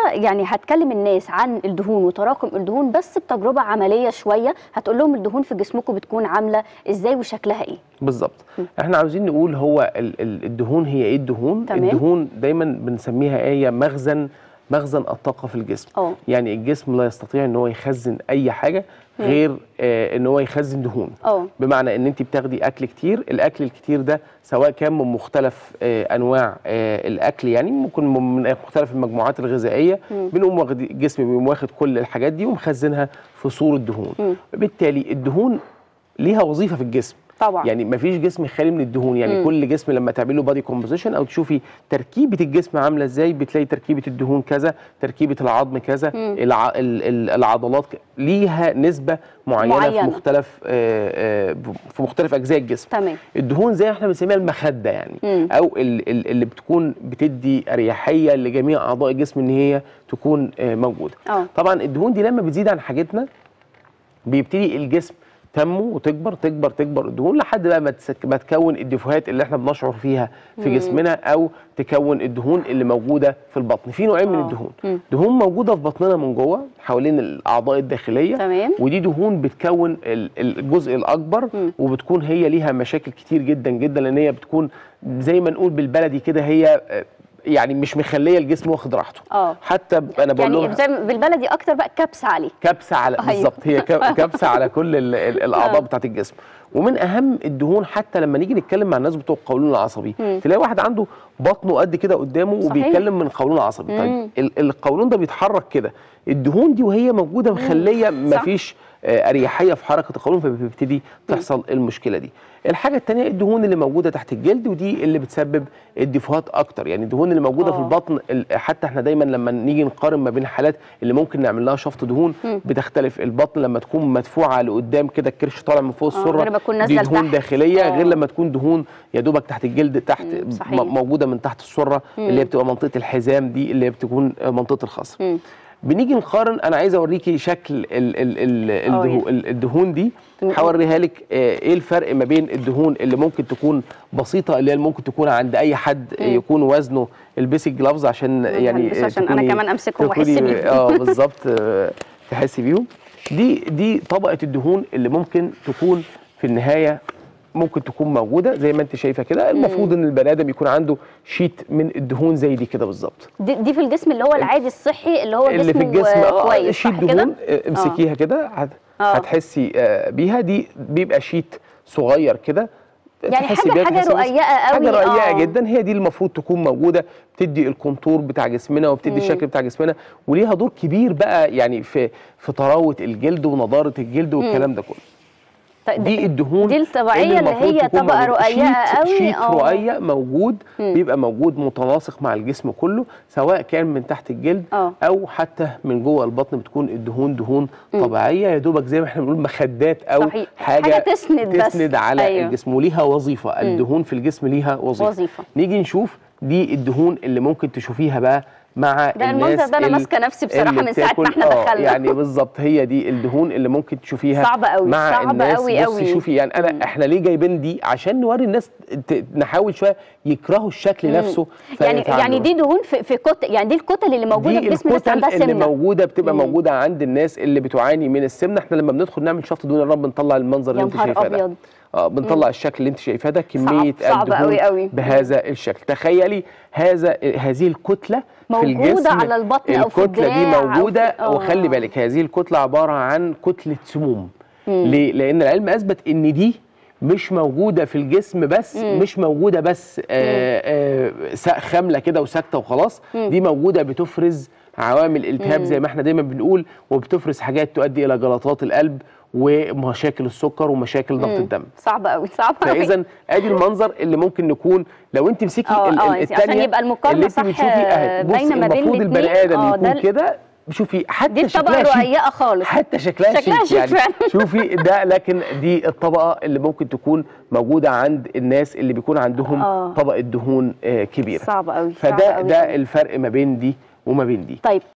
انا يعني هتكلم الناس عن الدهون وتراكم الدهون بس بتجربه عمليه شويه هتقول لهم الدهون في جسمكم بتكون عامله ازاي وشكلها ايه بالظبط احنا عاوزين نقول هو ال- ال- الدهون هي ايه الدهون تمام. الدهون دايما بنسميها ايه مخزن مخزن الطاقه في الجسم اه. يعني الجسم لا يستطيع ان هو يخزن اي حاجه غير آه ان هو يخزن دهون اه. بمعنى ان انت بتاخدي اكل كتير الاكل الكتير ده سواء كان من مختلف آه انواع آه الاكل يعني ممكن من مختلف المجموعات الغذائيه بنقوم واخد الجسم بيقوم واخد كل الحاجات دي ومخزنها في صوره دهون بالتالي الدهون ليها وظيفه في الجسم طبعا. يعني ما فيش جسم خالي من الدهون يعني مم. كل جسم لما تعمل له بادي كومبوزيشن او تشوفي تركيبه الجسم عامله ازاي بتلاقي تركيبه الدهون كذا تركيبه العظم كذا الع... ال- ال- العضلات ك... ليها نسبه معينه, معينة. في مختلف آه، آه، في مختلف اجزاء الجسم تمام. الدهون زي ما احنا بنسميها المخده يعني مم. او ال- ال- اللي بتكون بتدي اريحيه لجميع اعضاء الجسم ان هي تكون آه، موجوده اه. طبعا الدهون دي لما بتزيد عن حاجتنا بيبتدي الجسم تنمو وتكبر تكبر تكبر الدهون لحد بقى ما تسك- ما تكون الدفوهات اللي احنا بنشعر فيها في جسمنا او تكون الدهون اللي موجوده في البطن في نوعين من آه. الدهون مم. دهون موجوده في بطننا من جوه حوالين الاعضاء الداخليه تمام. ودي دهون بتكون ال- الجزء الاكبر وبتكون هي ليها مشاكل كتير جدا جدا لان هي بتكون زي ما نقول بالبلدي كده هي آه، يعني مش مخليه الجسم واخد راحته اه. حتى ب- انا بقول يعني لهم زي ما- بالبلدي اكتر بقى كبس عليه كبسه على أيوة. بالظبط هي ك- كبسه على كل ال- ال- الاعضاء بتاعت الجسم ومن اهم الدهون حتى لما نيجي نتكلم مع الناس بتوع القولون العصبي تلاقي واحد عنده بطنه قد كده قدامه صحيح. وبيتكلم من القولون العصبي طيب ال- القولون ده بيتحرك كده الدهون دي وهي موجوده مخليه صح. مفيش آه، اريحيه في حركه القولون فبتبتدي تحصل المشكله دي الحاجه الثانيه الدهون اللي موجوده تحت الجلد ودي اللي بتسبب الدفوهات اكتر يعني الدهون اللي موجوده آه. في البطن ال- حتى احنا دايما لما نيجي نقارن ما بين الحالات اللي ممكن نعمل لها شفط دهون بتختلف البطن لما تكون مدفوعه لقدام كده الكرش طالع من فوق آه، السره غير ما تكون دي نازلة دهون لتحت. داخليه آه. غير لما تكون دهون يا دوبك تحت الجلد تحت مم، م- صحيح. موجوده من تحت السره اللي هي بتبقى منطقه الحزام دي اللي هي بتكون منطقه الخصر مم. بنيجي نقارن انا عايز اوريكي شكل ال ال ال آه، الدهو ال- الدهون دي هوريها لك آه، ايه الفرق ما بين الدهون اللي ممكن تكون بسيطه اللي هي ممكن تكون عند اي حد آه، يكون وزنه البسي جلافز عشان يعني هلبسه آه، عشان أنا تكوني- كمان أمسكهم وأحس تكوني- بيهم. اه بالظبط آه، تحسي بيهم دي دي طبقه الدهون اللي ممكن تكون في النهايه ممكن تكون موجوده زي ما انت شايفه كده المفروض ان البني ادم يكون عنده شيت من الدهون زي دي كده بالظبط دي, دي في الجسم اللي هو العادي الصحي اللي هو اللي جسمه في الجسم آه، اه كويس شيت صح دهون كده؟ آه، امسكيها كده هت- آه. هتحسي آه، بيها دي بيبقى شيت صغير كده يعني تحسي حاجة- بيها، حاجة تحسي بس- رقيقة قوي، حاجه رقيقه آه. جدا هي دي المفروض تكون موجوده بتدي الكونتور بتاع جسمنا وبتدي الشكل بتاع جسمنا وليها دور كبير بقى يعني في في طراوه الجلد ونضاره الجلد والكلام ده كله طيب دي الدهون دي الطبيعية اللي المفروض هي تكون طبقة موجودة. رقيقة شيت قوي، شيت آه. رقيق موجود بيبقى موجود متناسق مع الجسم كله سواء كان من تحت الجلد آه. او حتى من جوه البطن بتكون الدهون دهون طبيعيه يا دوبك زي ما احنا بنقول مخدات او صحيح. حاجه حاجة تسند بس. تسند على أيوه. الجسم وليها وظيفه الدهون في الجسم ليها وظيفه وظيفة. نيجي نشوف دي الدهون اللي ممكن تشوفيها بقى مع ده الناس المنظر ده أنا اللي- ماسكة نفسي بصراحة اللي من ساعة ما بتاكل- إحنا آه، دخلنا. يعني بالظبط هي دي الدهون اللي ممكن تشوفيها صعبة أوي، مع صعبة الناس أوي بصي أوي. شوفي يعني انا احنا ليه جايبين دي عشان نوري الناس ت- نحاول شويه يكرهوا الشكل نفسه يعني فيتعاملوا. يعني دي دهون في, في كتل يعني دي الكتل اللي موجودة دي في جسم الناس الكتل عندها اللي سمنة موجوده بتبقى موجوده عند الناس اللي بتعاني من السمنه احنا لما بندخل نعمل شفط دهون الرب بنطلع المنظر اللي يا انت نهار شايفاه ده أبيض. اه بنطلع الشكل اللي انت شايفاه ده كميه صعب الدهون أوي أوي. بهذا الشكل تخيلي هذا هذه الكتله موجودة في الجسم على البطن أو في الكتله دي الدراع أو في- موجوده آه. وخلي بالك هذه الكتله عباره عن كتله سموم ليه لان العلم اثبت ان دي مش موجوده في الجسم بس مش موجوده بس آه آه س- خامله كده وساكته وخلاص دي موجوده بتفرز عوامل التهاب زي ما احنا دايما بنقول وبتفرز حاجات تؤدي الى جلطات القلب ومشاكل السكر ومشاكل ضغط الدم صعب قوي صعب قوي فاذا ادي المنظر اللي ممكن نكون لو انت مسكي آه، ال- آه، ال- عشان التانية يبقى المقارنة اللي انت صح، بتشوفي اهي بصي باينة ما بين المفروض الاتنين. البني ادم آه، ده يكون ال- كده شوفي حتى دي الطبقة شكلها شيك. رقيقة خالص. حتى شكلها, شكلها شيك شيك يعني فعلا. شوفي ده لكن دي الطبقه اللي ممكن تكون موجوده عند الناس اللي بيكون عندهم آه. طبقه دهون آه، كبيره صعب قوي صعب فده قوي ده الفرق ما بين دي وما بين دي طيب